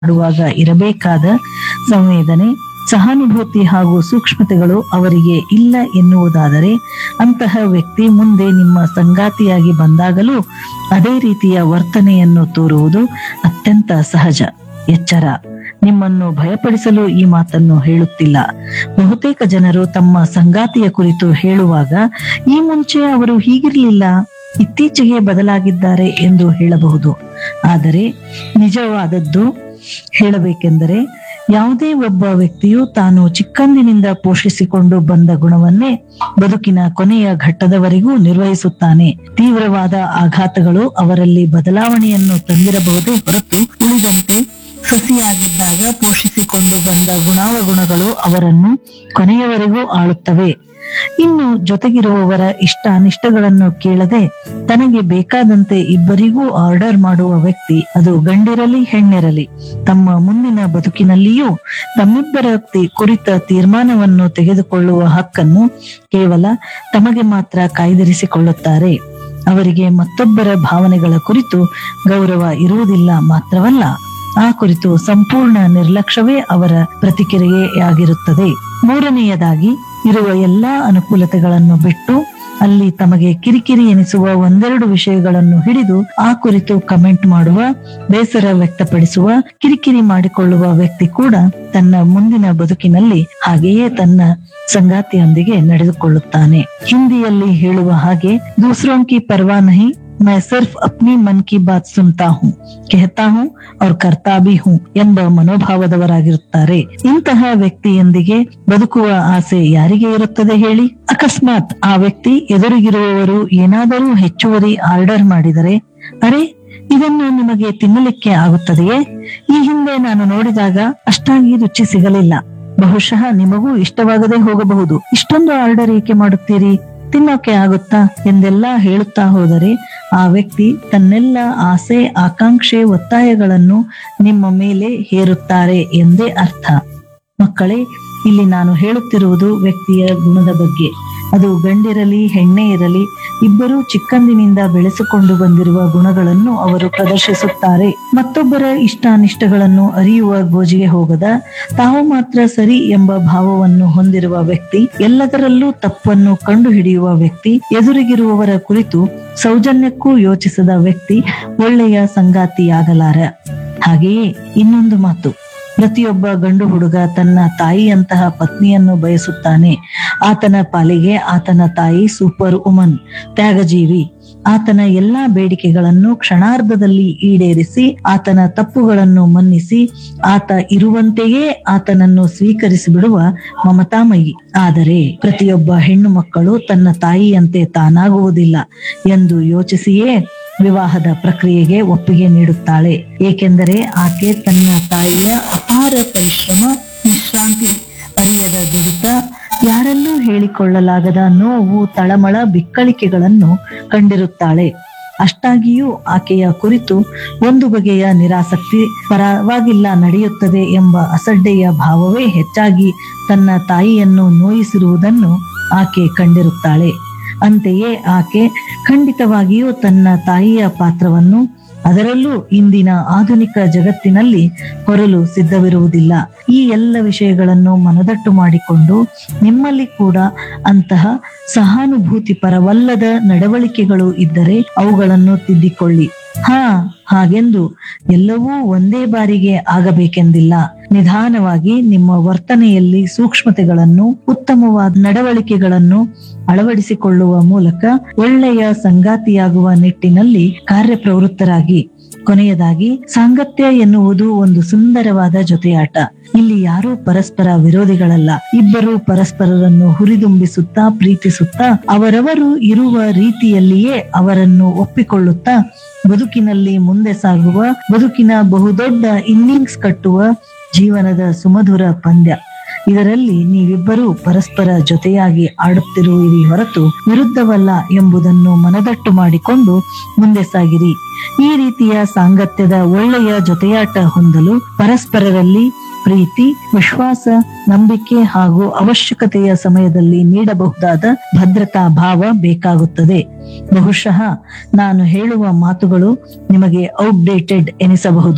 ಮಾಡುವಾಗ ಇರಬೇಕಾದ ಸಂವೇದನೆ ಸಹಾನುಭೂತಿ ಹಾಗೂ ಸೂಕ್ಷ್ಮತೆಗಳು ಅವರಿಗೆ ಇಲ್ಲ ಎನ್ನುವುದಾದರೆ ಅಂತಹ ವ್ಯಕ್ತಿ ಮುಂದೆ ನಿಮ್ಮ ಸಂಗಾತಿಯಾಗಿ ಬಂದಾಗಲೂ ಅದೇ ರೀತಿಯ ವರ್ತನೆಯನ್ನು ತೋರುವುದು ಅತ್ಯಂತ ಸಹಜ ಎಚ್ಚರ ನಿಮ್ಮನ್ನು ಭಯಪಡಿಸಲು ಈ ಮಾತನ್ನು ಹೇಳುತ್ತಿಲ್ಲ ಬಹುತೇಕ ಜನರು ತಮ್ಮ ಸಂಗಾತಿಯ ಕುರಿತು ಹೇಳುವಾಗ ಈ ಮುಂಚೆ ಅವರು ಹೀಗಿರಲಿಲ್ಲ ಇತ್ತೀಚೆಗೆ ಬದಲಾಗಿದ್ದಾರೆ ಎಂದು ಹೇಳಬಹುದು ಆದರೆ ನಿಜವಾದದ್ದು ಹೇಳಬೇಕೆಂದರೆ ಯಾವುದೇ ಒಬ್ಬ ವ್ಯಕ್ತಿಯು ತಾನು ಚಿಕ್ಕಂದಿನಿಂದ ಪೋಷಿಸಿಕೊಂಡು ಬಂದ ಗುಣವನ್ನೇ ಬದುಕಿನ ಕೊನೆಯ ಘಟ್ಟದವರೆಗೂ ನಿರ್ವಹಿಸುತ್ತಾನೆ ತೀವ್ರವಾದ ಆಘಾತಗಳು ಅವರಲ್ಲಿ ಬದಲಾವಣೆಯನ್ನು ತಂದಿರಬಹುದೇ ಹೊರತು ಉಳಿದಂತೆ ಸಸಿಯಾಗಿದ್ದಾಗ ಪೋಷಿಸಿಕೊಂಡು ಬಂದ ಗುಣಾವಗುಣಗಳು ಅವರನ್ನು ಕೊನೆಯವರೆಗೂ ಆಳುತ್ತವೆ ಇನ್ನು ಜೊತೆಗಿರುವವರ ಇಷ್ಟ ಅನಿಷ್ಟಗಳನ್ನು ಕೇಳದೆ ತನಗೆ ಬೇಕಾದಂತೆ ಇಬ್ಬರಿಗೂ ಆರ್ಡರ್ ಮಾಡುವ ವ್ಯಕ್ತಿ ಅದು ಗಂಡಿರಲಿ ಹೆಣ್ಣಿರಲಿ ತಮ್ಮ ಮುಂದಿನ ಬದುಕಿನಲ್ಲಿಯೂ ತಮ್ಮಿಬ್ಬರ ತಿ- ಕುರಿತ ತೀರ್ಮಾನವನ್ನು ತೆಗೆದುಕೊಳ್ಳುವ ಹಕ್ಕನ್ನು ಕೇವಲ ತಮಗೆ ಮಾತ್ರ ಕಾಯ್ದಿರಿಸಿಕೊಳ್ಳುತ್ತಾರೆ ಅವರಿಗೆ ಮತ್ತೊಬ್ಬರ ಭಾವನೆಗಳ ಕುರಿತು ಗೌರವ ಇರುವುದಿಲ್ಲ ಮಾತ್ರವಲ್ಲ ಆ ಕುರಿತು ಸಂಪೂರ್ಣ ನಿರ್ಲಕ್ಷ್ಯವೇ ಅವರ ಪ್ರತಿಕ್ರಿಯೆಯಾಗಿರುತ್ತದೆ ಮೂರನೆಯದಾಗಿ ಇರುವ ಎಲ್ಲಾ ಅನುಕೂಲತೆಗಳನ್ನು ಬಿಟ್ಟು ಅಲ್ಲಿ ತಮಗೆ ಕಿರಿಕಿರಿ ಎನಿಸುವ ಒಂದೆರಡು ವಿಷಯಗಳನ್ನು ಹಿಡಿದು ಆ ಕುರಿತು ಕಮೆಂಟ್ ಮಾಡುವ ಬೇಸರ ವ್ಯಕ್ತಪಡಿಸುವ ಕಿರಿಕಿರಿ ಮಾಡಿಕೊಳ್ಳುವ ವ್ಯಕ್ತಿ ಕೂಡ ತನ್ನ ಮುಂದಿನ ಬದುಕಿನಲ್ಲಿ ಹಾಗೆಯೇ ತನ್ನ ಸಂಗಾತಿಯೊಂದಿಗೆ ನಡೆದುಕೊಳ್ಳುತ್ತಾನೆ ಹಿಂದಿಯಲ್ಲಿ ಹೇಳುವ ಹಾಗೆ ದೂಸರೋं की परवाह नहीं मैं सिर्फ अपनी मन की बात सुनता हूँ कहता हूँ और करता भी हूँ ಎಂಬ ಮನೋಭಾವದವರಾಗಿರುತ್ತಾರೆ ಇಂತಹ ವ್ಯಕ್ತಿಯೊಂದಿಗೆ ಬದುಕುವ ಆಸೆ ಯಾರಿಗೆ ಇರುತ್ತದೆ ಹೇಳಿ ಅಕಸ್ಮಾತ್ ಆ ವ್ಯಕ್ತಿ ಎದುರಿಗಿರುವವರು ಏನಾದರೂ ಹೆಚ್ಚುವರಿ ಆರ್ಡರ್ ಮಾಡಿದರೆ ಅರೆ ಇದನ್ನು ನಿಮಗೆ ತಿನ್ನಲಿಕ್ಕೆ ಆಗುತ್ತದೆಯೇ ಈ ಹಿಂದೆ ನಾನು ನೋಡಿದಾಗ ಅಷ್ಟಾಗಿ ರುಚಿ ಸಿಗಲಿಲ್ಲ ಬಹುಶಃ ನಿಮಗೂ ಇಷ್ಟವಾಗದೆ ಹೋಗಬಹುದು ಇಷ್ಟೊಂದು ಆರ್ಡರ್ ಏಕೆ ಮಾಡುತ್ತೀರಿ ತಿನ್ನೋಕೆ ಆಗುತ್ತಾ ಎಂದೆಲ್ಲ ಹೇಳುತ್ತಾ ಹೋದರೆ ಆ ವ್ಯಕ್ತಿ ತನ್ನೆಲ್ಲ ಆಸೆ ಆಕಾಂಕ್ಷೆ ಒತ್ತಾಯಗಳನ್ನು ನಿಮ್ಮ ಮೇಲೆ ಹೇರುತ್ತಾರೆ ಎಂದೇ ಅರ್ಥ ಮಕ್ಕಳೇ ಇಲ್ಲಿ ನಾನು ಹೇಳುತ್ತಿರುವುದು ವ್ಯಕ್ತಿಯ ಗುಣದ ಬಗ್ಗೆ ಅದು ಗಂಡಿರಲಿ ಹೆಣ್ಣೆ ಇರಲಿ ಇಬ್ಬರೂ ಚಿಕ್ಕಂದಿನಿಂದ ಬೆಳೆಸಿಕೊಂಡು ಬಂದಿರುವ ಗುಣಗಳನ್ನು ಅವರು ಪ್ರದರ್ಶಿಸುತ್ತಾರೆ ಮತ್ತೊಬ್ಬರ ಇಷ್ಟಾನಿಷ್ಟಗಳನ್ನು ಅರಿಯುವ ಗೋಜಿಗೆ ಹೋಗದ ತಾವು ಮಾತ್ರ ಸರಿ ಎಂಬ ಭಾವವನ್ನು ಹೊಂದಿರುವ ವ್ಯಕ್ತಿ ಎಲ್ಲದರಲ್ಲೂ ತಪ್ಪನ್ನು ಕಂಡುಹಿಡಿಯುವ ವ್ಯಕ್ತಿ ಎದುರಿಗಿರುವವರ ಕುರಿತು ಸೌಜನ್ಯಕ್ಕೂ ಯೋಚಿಸದ ವ್ಯಕ್ತಿ ಒಳ್ಳೆಯ ಸಂಗಾತಿಯಾಗಲಾರ ಹಾಗೆಯೇ ಇನ್ನೊಂದು ಮಾತು ಪ್ರತಿಯೊಬ್ಬ ಗಂಡು ಹುಡುಗ ತನ್ನ ತಾಯಿಯಂತಹ ಪತ್ನಿಯನ್ನು ಬಯಸುತ್ತಾನೆ ಆತನ ಪಾಲಿಗೆ ಆತನ ತಾಯಿ ಸೂಪರ್ ಉಮನ್ ತ್ಯಾಗಜೀವಿ ಆತನ ಎಲ್ಲಾ ಬೇಡಿಕೆಗಳನ್ನು ಕ್ಷಣಾರ್ಧದಲ್ಲಿ ಈಡೇರಿಸಿ ಆತನ ತಪ್ಪುಗಳನ್ನು ಮನ್ನಿಸಿ ಆತ ಇರುವಂತೆಯೇ ಆತನನ್ನು ಸ್ವೀಕರಿಸಿ ಬಿಡುವ ಮಮತಾಮಯಿ ಆದರೆ ಪ್ರತಿಯೊಬ್ಬ ಹೆಣ್ಣು ಮಕ್ಕಳು ತನ್ನ ತಾಯಿಯಂತೆ ತಾನಾಗುವುದಿಲ್ಲ ಎಂದು ಯೋಚಿಸಿಯೇ ವಿವಾಹದ ಪ್ರಕ್ರಿಯೆಗೆ ಒಪ್ಪಿಗೆ ನೀಡುತ್ತಾಳೆ ಏಕೆಂದರೆ ಆಕೆ ತನ್ನ ತಾಯಿಯ ಅಪಾರ ಪರಿಶ್ರಮ ವಿಶ್ರಾಂತಿ ಅರಿಯದ ದುಡಿತ ಯಾರಲ್ಲೂ ಹೇಳಿಕೊಳ್ಳಲಾಗದ ನೋವು ತಳಮಳ ಬಿಕ್ಕಳಿಕೆಗಳನ್ನು ಕಂಡಿರುತ್ತಾಳೆ ಅಷ್ಟಾಗಿಯೂ ಆಕೆಯ ಕುರಿತು ಒಂದು ಬಗೆಯ ನಿರಾಸಕ್ತಿ ಪರವಾಗಿಲ್ಲ ನಡೆಯುತ್ತದೆ ಎಂಬ ಅಸಡ್ಡೆಯ ಭಾವವೇ ಹೆಚ್ಚಾಗಿ ತನ್ನ ತಾಯಿಯನ್ನು ನೋಯಿಸಿರುವುದನ್ನು ಆಕೆ ಕಂಡಿರುತ್ತಾಳೆ ಅಂತೆಯೇ ಆಕೆ ಖಂಡಿತವಾಗಿಯೂ ತನ್ನ ತಾಯಿಯ ಪಾತ್ರವನ್ನು ಅದರಲ್ಲೂ ಇಂದಿನ ಆಧುನಿಕ ಜಗತ್ತಿನಲ್ಲಿ ಹೊರಲು ಸಿದ್ಧವಿರುವುದಿಲ್ಲ ಈ ಎಲ್ಲ ವಿಷಯಗಳನ್ನು ಮನದಟ್ಟು ಮಾಡಿಕೊಂಡು ನಿಮ್ಮಲ್ಲಿ ಕೂಡ ಅಂತಹ ಸಹಾನುಭೂತಿ ಪರವಲ್ಲದ ನಡವಳಿಕೆಗಳು ಇದ್ದರೆ ಅವುಗಳನ್ನು ತಿದ್ದಿಕೊಳ್ಳಿ ಹಾ ಹಾಗೆಂದು ಎಲ್ಲವೂ ಒಂದೇ ಬಾರಿಗೆ ಆಗಬೇಕೆಂದಿಲ್ಲ ನಿಧಾನವಾಗಿ ನಿಮ್ಮ ವರ್ತನೆಯಲ್ಲಿ ಸೂಕ್ಷ್ಮತೆಗಳನ್ನು ಉತ್ತಮವಾದ ನಡವಳಿಕೆಗಳನ್ನು ಅಳವಡಿಸಿಕೊಳ್ಳುವ ಮೂಲಕ ಒಳ್ಳೆಯ ಸಂಗಾತಿಯಾಗುವ ನಿಟ್ಟಿನಲ್ಲಿ ಕಾರ್ಯಪ್ರವೃತ್ತರಾಗಿ ಕೊನೆಯದಾಗಿ ಸಾಂಗತ್ಯ ಎನ್ನುವುದು ಒಂದು ಸುಂದರವಾದ ಜೊತೆಯಾಟ ಇಲ್ಲಿ ಯಾರೂ ಪರಸ್ಪರ ವಿರೋಧಿಗಳಲ್ಲ ಇಬ್ಬರು ಪರಸ್ಪರರನ್ನು ಹುರಿದುಂಬಿಸುತ್ತಾ ಪ್ರೀತಿಸುತ್ತಾ ಅವರವರು ಇರುವ ರೀತಿಯಲ್ಲಿಯೇ ಅವರನ್ನು ಒಪ್ಪಿಕೊಳ್ಳುತ್ತಾ ಬದುಕಿನಲ್ಲಿ ಮುಂದೆ ಸಾಗುವ ಬದುಕಿನ ಬಹುದೊಡ್ಡ ಇನ್ನಿಂಗ್ಸ್ ಕಟ್ಟುವ ಜೀವನದ ಸುಮಧುರ ಪಂದ್ಯ ಇದರಲ್ಲಿ ನೀವಿಬ್ಬರೂ ಪರಸ್ಪರ ಜೊತೆಯಾಗಿ ಆಡುತ್ತಿರುವಿರಿ ಹೊರತು ವಿರುದ್ಧವಲ್ಲ ಎಂಬುದನ್ನು ಮನದಟ್ಟು ಮಾಡಿಕೊಂಡು ಮುಂದೆ ಸಾಗಿರಿ ಈ ರೀತಿಯ ಸಾಂಗತ್ಯದ ಒಳ್ಳೆಯ ಜೊತೆಯಾಟ ಹೊಂದಲು ಪರಸ್ಪರರಲ್ಲಿ ಪ್ರೀತಿ ವಿಶ್ವಾಸ ನಂಬಿಕೆ ಹಾಗೂ ಅವಶ್ಯಕತೆಯ ಸಮಯದಲ್ಲಿ ನೀಡಬಹುದಾದ ಭದ್ರತಾ ಭಾವ ಬೇಕಾಗುತ್ತದೆ ಬಹುಶಃ ನಾನು ಹೇಳುವ ಮಾತುಗಳು ನಿಮಗೆ ಔಟ್ಡೇಟೆಡ್ ಎನಿಸಬಹುದು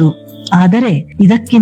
ಆದರೆ ಇದಕ್ಕಿಂತ